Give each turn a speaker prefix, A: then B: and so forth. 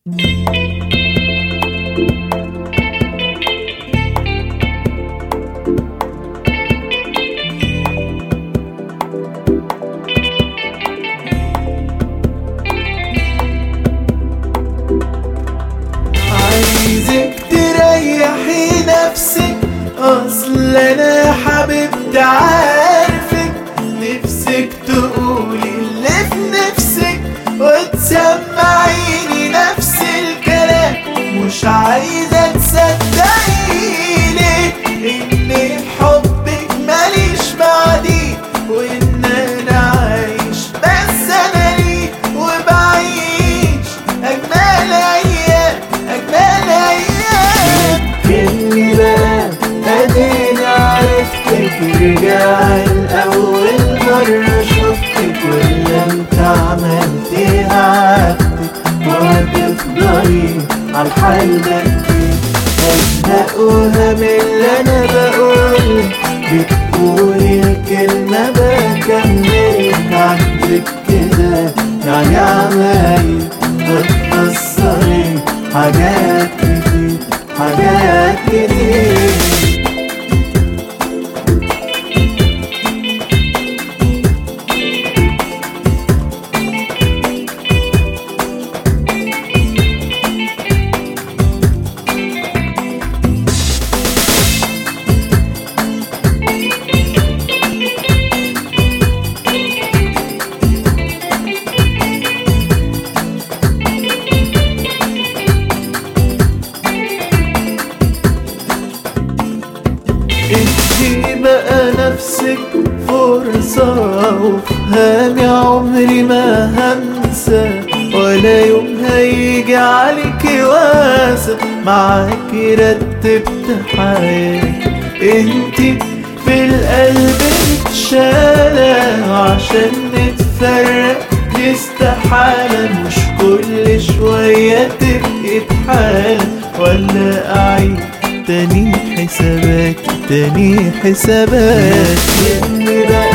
A: عايزك تريحي نفسك اصل انا يا حبيبتي عارفك نفسك تقولي اللي في نفسك وتسمعيني نفس الكلام مش عايزة تصدقيني ان حبك ماليش بعديه وان انا عايش بس انا ليه وبعيش اجمل ايام اجمل ايام
B: كني بقى اديني عرفتك رجع الاول مرة شفتك ولا انت عملتي عادتك وهتفضلي عالحال ده ازهق وهم اللي انا بقولك بتقولي الكلمة بكملك عندك كده يعني عمالي بتكسري حاجات كتير حاجات كتير
A: ادي بقى نفسك فرصة وفهمي عمري ما هنسى ولا يوم هيجي عليك واسع معاكي رتبت حياتي انتي في القلب متشالة عشان نتفرق دي استحالة مش كل شوية تبقي بحالة ولا أعيد تاني حسابات تاني حسابات
B: كني بقى